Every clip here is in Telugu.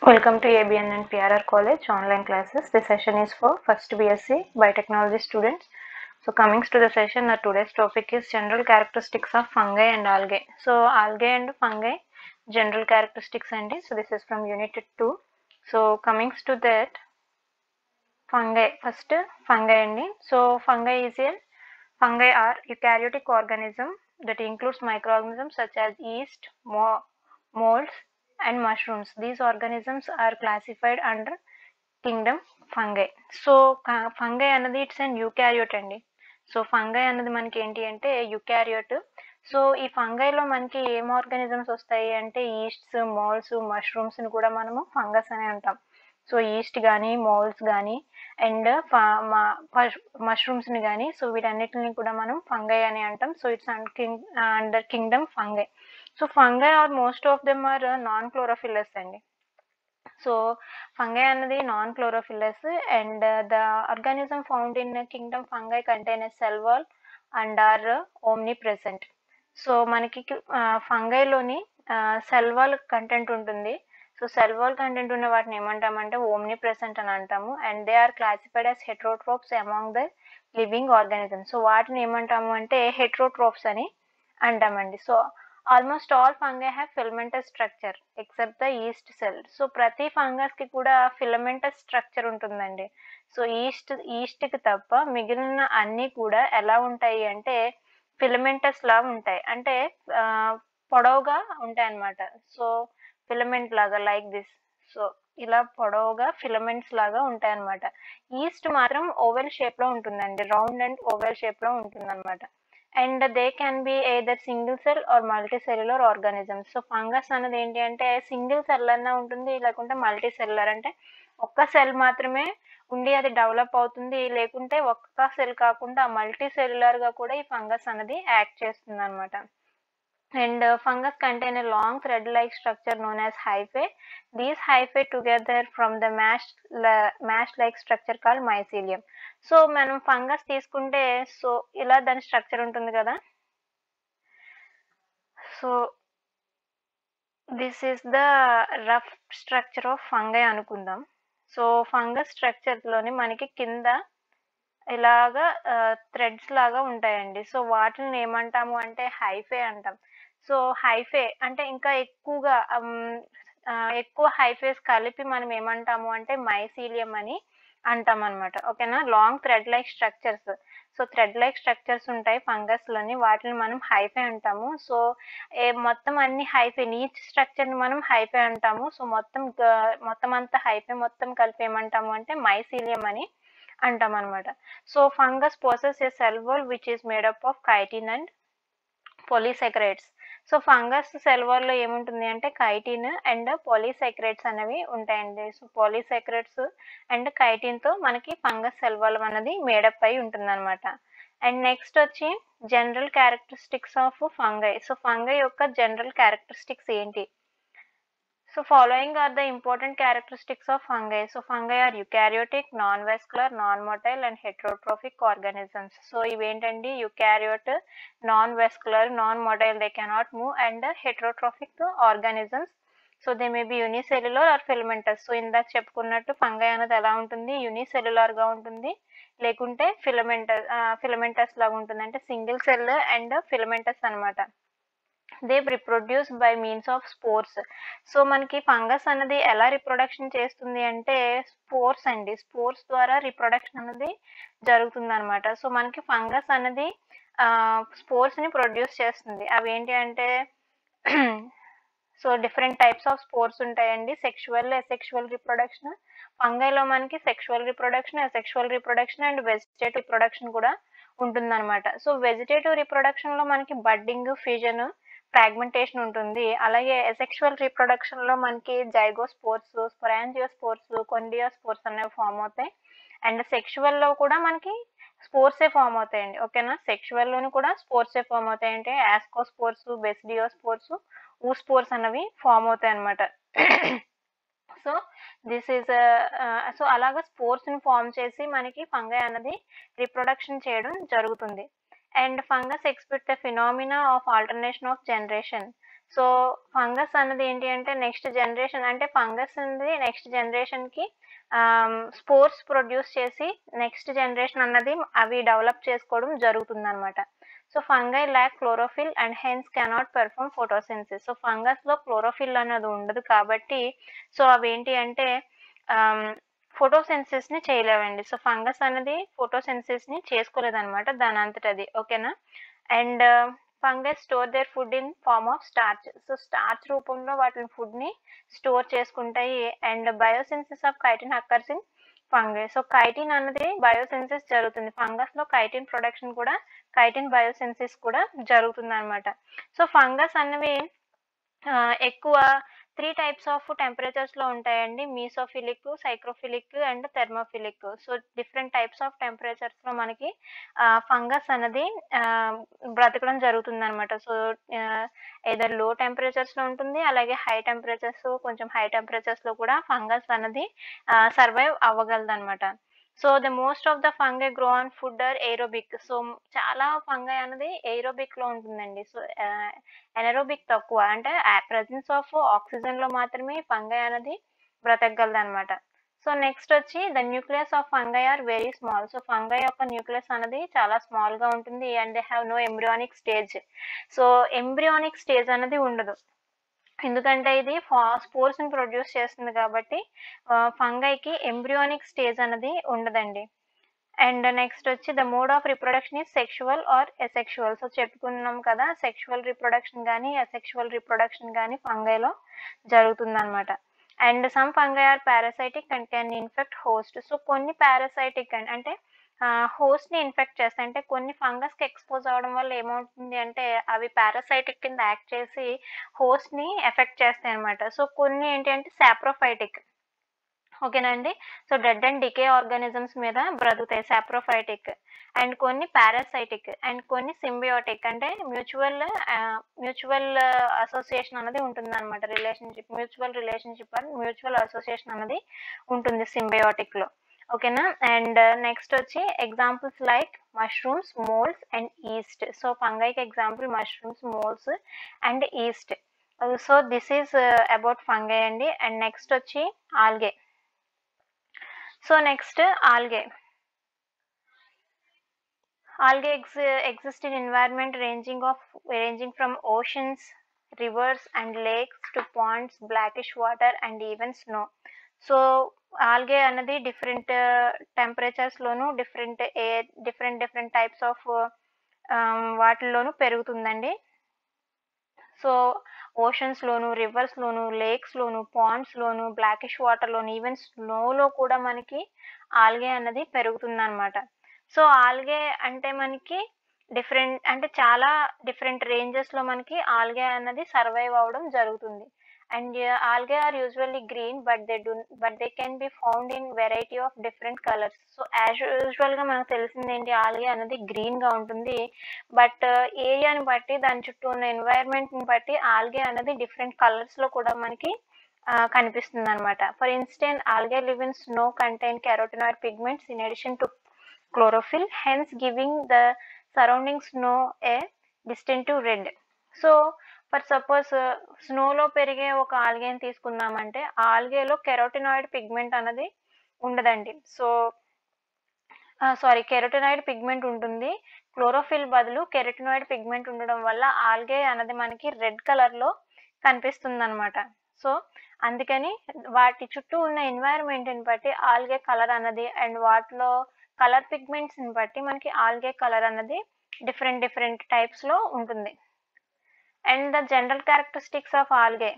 Welcome to ABN and PRR College online classes. This session is for first BSc Biotechnology students. So coming to the session, uh, today's topic is general characteristics of fungi and algae. So algae and fungi, general characteristics and so this is from unit 2. So coming to that, fungi first fungi and so fungi is a fungi are eukaryotic organism that includes microorganisms such as yeast, mo- molds and mushrooms. These organisms are classified under kingdom fungi so fungi అన్నది ఇట్స్ అండ్ యూకారియోట్ అండి సో ఫంగై అన్నది మనకి ఏంటి అంటే యూకారియోట్ సో ఈ ఫంగైలో మనకి ఏం ఆర్గానిజమ్స్ వస్తాయి అంటే ఈస్ట్స్ మోల్స్ మష్రూమ్స్ని కూడా మనము ఫంగస్ అని అంటాం సో ఈస్ట్ కానీ మోల్స్ కానీ అండ్ మష్రూమ్స్ని కానీ సో వీటన్నిటిని కూడా మనం ఫంగై అని అంటాం so it's king under kingdom fungi so fungi are most of them are non chlorophyllous అండి సో ఫంగై అన్నది non chlorophyllous and the organism found in kingdom fungi contain cell wall and are omnipresent so మనకి ఫంగైలోని సెల్ వాల్ కంటెంట్ ఉంటుంది సో సెల్ వాల్ కంటెంట్ ఉన్న వాటిని ఏమంటామంటే ఓమ్ని ప్రెసెంట్ అని అంటాము and they are classified as heterotrophs among the living organism so వాటిని ఏమంటాము అంటే హెట్రోట్రోప్స్ అని అంటామండి so almost all fungi have filamentous structure except the yeast cell so ప్రతి ఫంగస్ కి కూడా ఫిలమెంటస్ స్ట్రక్చర్ ఉంటుందండి సో ఈస్ట్ ఈస్ట్ కి తప్ప మిగిలిన అన్ని కూడా ఎలా ఉంటాయి అంటే ఫిలమెంటస్ లా ఉంటాయి అంటే పొడవుగా ఉంటాయి అన్నమాట సో ఫిలమెంట్ లాగా లైక్ దిస్ సో ఇలా పొడవుగా ఫిలమెంట్స్ లాగా ఉంటాయి అన్నమాట ఈస్ట్ మాత్రం ఓవెల్ షేప్ లో ఉంటుందండి రౌండ్ అండ్ ఓవెల్ షేప్ లో ఉంటుంది అనమాట and they can be either single cell or multicellular organisms so fungus అన్నది ఏంటి అంటే సింగిల్ సెల్ అన్నా ఉంటుంది లేకుంటే మల్టీ సెల్యులర్ అంటే ఒక్క సెల్ మాత్రమే ఉండి అది డెవలప్ అవుతుంది లేకుంటే ఒక్క సెల్ కాకుండా మల్టీ సెల్యులర్ గా కూడా ఈ ఫంగస్ అన్నది యాక్ట్ చేస్తుంది అనమాట and fungus contain a long thread like structure known as hyphae these hyphae together from the mesh mesh like structure call mycelium so మనం ఫంగస్ తీసుకుంటే సో ఇలా దాని స్ట్రక్చర్ ఉంటుంది కదా so this is the rough structure of fungi అనుకుందాం సో ఫంగస్ స్ట్రక్చర్లోని మనకి కింద ఇలాగా థ్రెడ్స్ లాగా ఉంటాయండి సో వాటిని ఏమంటాము అంటే హైఫే అంటాం సో హైఫే అంటే ఇంకా ఎక్కువగా ఎక్కువ హైఫేస్ కలిపి మనం ఏమంటాము అంటే మైసీలియం అని అంటాం అనమాట ఓకేనా long thread like structures so thread like structures ఉంటాయి ఫంగస్ లోని వాటిని మనం హైఫే అంటాము సో ఏ మొత్తం అన్ని హైఫే నీచ్ స్ట్రక్చర్ ని మనం హైఫే అంటాము సో మొత్తం మొత్తం అంతా హైఫే మొత్తం కలిపి ఏమంటాము అంటే మైసీలియం అని అంటాం అనమాట so fungus possess a cell wall which is made up of chitin and polysaccharides so fungus cell వాల్లో ఏముంటుంది అంటే కైటిన్ అండ్ పాలీసెక్రేట్స్ అనేవి ఉంటాయండి సో పాలీసెక్రేట్స్ అండ్ కైటిన్తో మనకి ఫంగస్ సెల్ వాల్ అనేది మేడప్ అయి ఉంటుంది అనమాట అండ్ నెక్స్ట్ వచ్చి general characteristics of fungi so fungi యొక్క జనరల్ క్యారెక్టరిస్టిక్స్ ఏంటి so following are the important characteristics of fungi so fungi are eukaryotic non vascular non motile and heterotrophic organisms so ఇవేంటండి eukaryote non vascular non motile they cannot move and heterotrophic organisms so they may be unicellular or filamentous so ఇందాక చెప్పుకున్నట్టు ఫంగై అనేది ఎలా ఉంటుంది యూనిసెల్యులర్ గా ఉంటుంది లేకుంటే ఫిలమెంటస్ ఫిలమెంటస్ లాగా ఉంటుంది అంటే సింగిల్ సెల్ అండ్ ఫిలమెంటస్ అనమాట they reproduce by means of spores so మనకి ఫంగస్ అనేది ఎలా రిప్రొడక్షన్ చేస్తుంది అంటే స్పోర్స్ అండి స్పోర్స్ ద్వారా రిప్రొడక్షన్ అనేది జరుగుతుంది అనమాట సో మనకి ఫంగస్ అనేది స్పోర్స్ ని ప్రొడ్యూస్ చేస్తుంది అవి ఏంటి అంటే so different types of spores ఉంటాయండి సెక్షువల్ ఎసెక్షువల్ రిప్రొడక్షన్ ఫంగైలో మనకి sexual reproduction asexual reproduction and vegetative reproduction కూడా ఉంటుందన్నమాట సో వెజిటేటివ్ రిప్రొడక్షన్ లో మనకి బడ్డింగ్ ఫ్యూజన్ ఫ్రాగ్మెంటేషన్ ఉంటుంది అలాగే ఎసెక్షువల్ రిప్రొడక్షన్ లో మనకి zygospores sporangiospores conidiospores అనేవి ఫామ్ అవుతాయి అండ్ సెక్షువల్ లో కూడా మనకి స్పోర్ట్సే ఫామ్ అవుతాయండి ఓకేనా సెక్షువల్ లోని కూడా స్పోర్ట్సే ఫామ్ అవుతాయి అంటే ascospores basidiospores oospores అనేవి ఫామ్ అవుతాయి అనమాట సో దిస్ ఈజ్ సో అలాగా స్పోర్ట్స్ ని ఫామ్ చేసి మనకి ఫంగై అన్నది రిప్రొడక్షన్ చేయడం జరుగుతుంది and fungus expect the phenomena of alternation of generation so fungus అన్నది ఏంటి అంటే నెక్స్ట్ జనరేషన్ అంటే ఫంగస్ అనేది నెక్స్ట్ జనరేషన్కి స్పోర్స్ ప్రొడ్యూస్ చేసి నెక్స్ట్ జనరేషన్ అన్నది అవి డెవలప్ చేసుకోవడం జరుగుతుంది అనమాట so fungi lack chlorophyll and hence cannot perform photosynthesis so ఫంగస్లో క్లోరోఫిల్ అన్నది ఉండదు కాబట్టి సో అవి ఏంటి అంటే ఫోటోసెన్సిస్ ని చేయలేవండి సో ఫంగస్ అనేది ఫోటోసెన్సిస్ ని చేసుకోలేదన్నమాట దాని అంతటది ఓకేనా and fungus store their food in form of starch so starch రూపంలో వాటిని ఫుడ్ ని స్టోర్ చేసుకుంటాయి and biosynthesis of chitin occurs in fungi so chitin అన్నది బయోసెన్సిస్ జరుగుతుంది ఫంగస్ లో కైటిన్ ప్రొడక్షన్ కూడా కైటిన్ బయోసెన్సిస్ కూడా జరుగుతుంది అనమాట సో ఫంగస్ అన్నవి ఎక్కువ త్రీ టైప్స్ ఆఫ్ టెంపరేచర్స్ లో ఉంటాయండి mesophilic psychrophilic and thermophilic so different types of temperatures లో మనకి ఫంగస్ అనేది బ్రతకడం జరుగుతుంది అనమాట సో ఏదర్ లో టెంపరేచర్స్ లో ఉంటుంది అలాగే హై టెంపరేచర్స్ కొంచెం హై టెంపరేచర్స్ లో కూడా ఫంగస్ అనేది సర్వైవ్ అవ్వగలదు అనమాట so the most of the fungi grow on food are aerobic so చాలా ఫంగై అనేది ఏరోబిక్ లో ఉంటుందండి సో ఎనరోబిక్ తక్కువ అంటే ప్రజెన్స్ ఆఫ్ ఆక్సిజన్ లో మాత్రమే ఫంగై అనేది బ్రతకగలదు అనమాట సో నెక్స్ట్ వచ్చి the nucleus of fungi are very small so fungi యొక్క న్యూక్లియస్ అనేది చాలా స్మాల్ గా ఉంటుంది and they have no embryonic stage so embryonic stage అనేది ఉండదు ఎందుకంటే ఇది స్పోర్స్ ని ప్రొడ్యూస్ చేస్తుంది కాబట్టి ఫంగైకి ఎంబ్రియానిక్ స్టేజ్ అనేది ఉండదండి అండ్ నెక్స్ట్ వచ్చి the mode of reproduction is sexual or asexual so చెప్పుకున్నాం కదా సెక్షువల్ రిప్రొడక్షన్ కానీ అసెక్షువల్ రిప్రొడక్షన్ కానీ ఫంగైలో జరుగుతుంది అనమాట and some fungi are parasitic and can infect host so కొన్ని పారాసైటిక్ అంటే హోస్ట్ ని ఇన్ఫెక్ట్ చేస్తాయి అంటే కొన్ని ఫంగస్ కి ఎక్స్పోజ్ అవడం వల్ల ఏమవుతుంది అంటే అవి పారాసైటిక్ కింద యాక్ట్ చేసి హోస్ట్ ని ఎఫెక్ట్ చేస్తాయి అనమాట సో కొన్ని ఏంటి అంటే సాప్రోఫైటిక్ ఓకేనండి so dead and decay organisms మీద బ్రతుకుతాయి సాప్రోఫైటిక్ అండ్ కొన్ని పారాసైటిక్ అండ్ కొన్ని సింబియోటిక్ అంటే మ్యూచువల్ మ్యూచువల్ అసోసియేషన్ అనేది ఉంటుంది అనమాట relationship mutual relationship and mutual association అనేది ఉంటుంది సింబయోటిక్ లో ఓకేనా అండ్ నెక్స్ట్ వచ్చి examples like mushrooms moulds and yeast so ఫంగైకి example mushrooms moulds and yeast so this is about fungi అండి అండ్ నెక్స్ట్ వచ్చి algae so next algae algae ex- exist in environment ranging of ranging from oceans rivers and lakes to ponds blackish water and even snow so algae అన్నది డిఫరెంట్ టెంపరేచర్స్ లోను different a different different types of వాటిల్లోనూ పెరుగుతుందండి సో ఓషన్స్ లోను రివర్స్ లోను లేక్స్ లోను పాండ్స్ లోను బ్లాకిష్ వాటర్ లోను ఈవెన్ స్నోలో కూడా మనకి ఆల్గే అన్నది పెరుగుతుంది అనమాట సో ఆల్గే అంటే మనకి డిఫరెంట్ అంటే చాలా డిఫరెంట్ రేంజెస్ లో మనకి ఆల్గే అన్నది సర్వైవ్ అవ్వడం జరుగుతుంది and algae are usually green but they do but they can be found in variety of different colours so as usual గా మనకు తెలిసింది ఏంటి ఆల్గే అనేది గ్రీన్ గా ఉంటుంది బట్ ఏరియాని బట్టి దాని చుట్టూ ఉన్న ఎన్వైరన్మెంట్ ని బట్టి ఆల్గే అనేది డిఫరెంట్ కలర్స్ లో కూడా మనకి కనిపిస్తుంది అనమాట for instance algae live in snow contain carotenoid pigments in addition to chlorophyll hence giving the surrounding snow a distinctive red so for suppose స్నోలో పెరిగే ఒక ఆల్గేని తీసుకుందామంటే ఆ ఆల్గేలో కెరోటినాయిడ్ పిగ్మెంట్ అన్నది ఉండదండి సో సారీ కెరోటినాయిడ్ పిగ్మెంట్ ఉంటుంది క్లోరోఫిల్ బదులు కెరోటినాయిడ్ పిగ్మెంట్ ఉండడం వల్ల ఆల్గే అన్నది మనకి రెడ్ కలర్లో కనిపిస్తుంది అనమాట సో అందుకని వాటి చుట్టూ ఉన్న ఎన్వైరన్మెంట్ని బట్టి ఆల్గే కలర్ అన్నది అండ్ వాటిలో కలర్ పిగ్మెంట్స్ ని బట్టి మనకి ఆల్గే కలర్ అన్నది డిఫరెంట్ డిఫరెంట్ టైప్స్ లో ఉంటుంది and the general characteristics of algae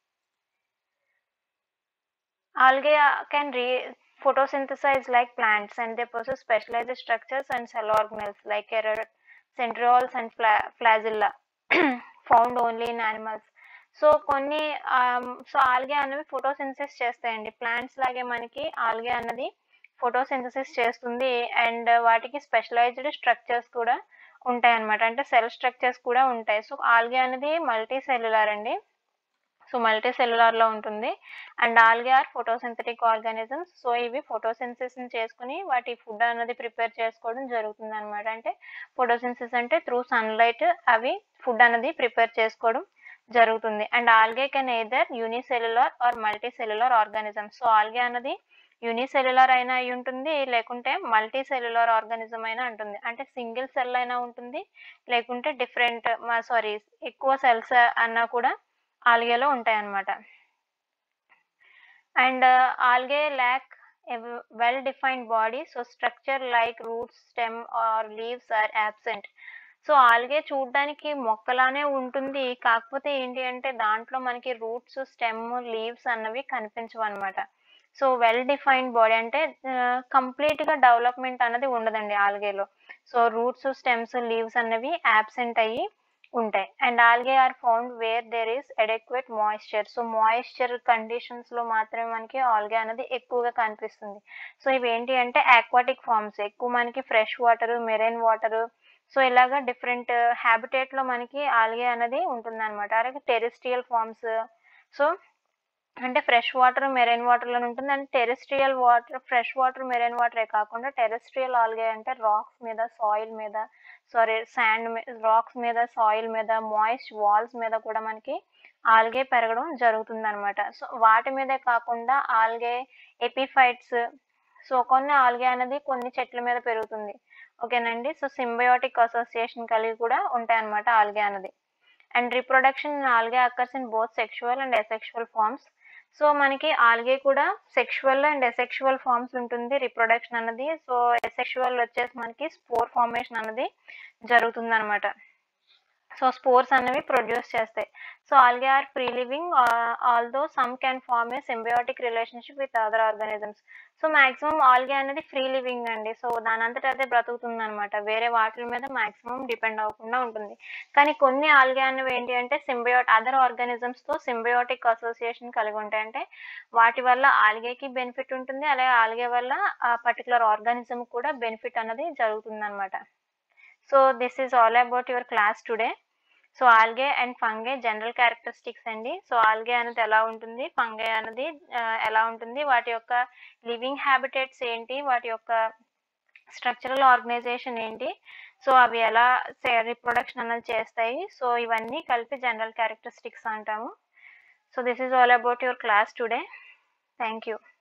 algae can re photosynthesize like plants and they possess specialized structures and cell organelles like centrioles and fla- flagella found only in animals so కొన్ని సో ఆల్గే అనేవి ఫోటోసింథసిస్ చేస్తాయండి ప్లాంట్స్ లాగే మనకి ఆల్గే అన్నది ఫోటోసింథసిస్ చేస్తుంది అండ్ వాటికి స్పెషలైజ్డ్ స్ట్రక్చర్స్ కూడా ఉంటాయి అన్నమాట అంటే సెల్ స్ట్రక్చర్స్ కూడా ఉంటాయి సో ఆల్గే అనేది మల్టీ సెల్యులార్ అండి సో మల్టీ సెల్యులార్ లో ఉంటుంది and algae are photosynthetic organisms so ఇవి ఫోటోసింథసిస్ చేసుకుని వాటి ఫుడ్ అనేది ప్రిపేర్ చేసుకోవడం జరుగుతుంది అనమాట అంటే ఫోటోసింథసిస్ అంటే త్రూ సన్లైట్ అవి ఫుడ్ అనేది ప్రిపేర్ చేసుకోవడం జరుగుతుంది and algae can either unicellular or multicellular organism so algae అన్నది యూనిసెల్యులర్ అయినా అయి ఉంటుంది లేకుంటే మల్టీ సెల్యులర్ ఆర్గానిజం అయినా ఉంటుంది అంటే సింగిల్ సెల్ అయినా ఉంటుంది లేకుంటే డిఫరెంట్ సారీ ఎక్కువ సెల్స్ అన్నా కూడా ఆల్గేలో ఉంటాయి అన్నమాట and algae lack well defined body so structure like roots stem or leaves are absent so algae చూడడానికి మొక్కలానే ఉంటుంది కాకపోతే ఏంటి అంటే దాంట్లో మనకి రూట్స్ స్టెమ్ లీవ్స్ అన్నవి కనిపించవు అనమాట సో వెల్ డిఫైన్డ్ బాడీ అంటే కంప్లీట్ గా డెవలప్మెంట్ అన్నది ఉండదండి ఆల్గేలో సో రూట్స్ స్టెమ్స్ లీవ్స్ అన్నవి యాబ్సెంట్ అయ్యి ఉంటాయి and algae are found where there is adequate moisture so moisture conditions లో మాత్రమే మనకి ఆల్గే అనేది ఎక్కువగా కనిపిస్తుంది సో ఇవి ఏంటి అంటే ఆక్వాటిక్ ఫార్మ్స్ ఎక్కువ మనకి fresh water marine water so ఇలాగా డిఫరెంట్ హ్యాబిటేట్ లో మనకి ఆల్గే అనేది ఉంటుంది అనమాట అలాగే టెరిస్ట్రియల్ ఫార్మ్స్ సో అంటే ఫ్రెష్ వాటర్ మెరైన్ వాటర్ లో ఉంటుంది and terrestrial water fresh water marine వాటరే కాకుండా టెరెస్ట్రియల్ ఆల్గే అంటే రాక్స్ మీద సాయిల్ మీద సారీ శాండ్ రాక్స్ మీద సాయిల్ మీద మాయిస్ట్ వాల్స్ మీద కూడా మనకి ఆల్గే పెరగడం జరుగుతుంది అనమాట సో వాటి మీదే కాకుండా ఆల్గే ఎపిఫైట్స్ సో కొన్ని ఆల్గే అనేది కొన్ని చెట్ల మీద పెరుగుతుంది ఓకేనండి సో సింబయోటిక్ అసోసియేషన్ కలిగి కూడా ఉంటాయి అనమాట ఆల్గే అనేది and reproduction algae occurs in both sexual and asexual forms so మనకి ఆల్గే కూడా సెక్షువల్ అండ్ ఎసెక్షువల్ ఫార్మ్స్ ఉంటుంది రిప్రొడక్షన్ అన్నది సో ఎసెక్షువల్ వచ్చేసి మనకి స్పోర్ ఫార్మేషన్ అన్నది జరుగుతుంది అనమాట సో స్పోర్స్ అనేవి ప్రొడ్యూస్ చేస్తాయి so algae are free living although some can form a symbiotic relationship with other organisms so maximum algae అనేది ఫ్రీ లివింగ్ అండి సో దాని అంతటా అదే బ్రతుకుతుంది అనమాట వేరే వాటి మీద మాక్సిమం డిపెండ్ అవ్వకుండా ఉంటుంది కానీ కొన్ని ఆల్గే అనేవి ఏంటి అంటే సింబయోట్ అదర్ ఆర్గానిజమ్స్ తో సింబయోటిక్ అసోసియేషన్ కలిగి ఉంటాయి అంటే వాటి వల్ల ఆల్గేకి బెనిఫిట్ ఉంటుంది అలాగే ఆల్గే వల్ల ఆ పర్టికులర్ ఆర్గానిజం కూడా బెనిఫిట్ అనేది జరుగుతుంది అనమాట so this is all about your class today so algae and fungi general characteristics అండి సో ఆల్గే అనేది ఎలా ఉంటుంది ఫంగే అనేది ఆ, ఎలా ఉంటుంది వాటి యొక్క లివింగ్ హ్యాబిటేట్స్ ఏంటి వాటి యొక్క స్ట్రక్చరల్ ఆర్గనైజేషన్ ఏంటి సో అవి ఎలా రిప్రొడక్షన్ అనేది చేస్తాయి సో ఇవన్నీ కలిపి జనరల్ క్యారెక్టరిస్టిక్స్ అంటాము so this is all about your class today thank you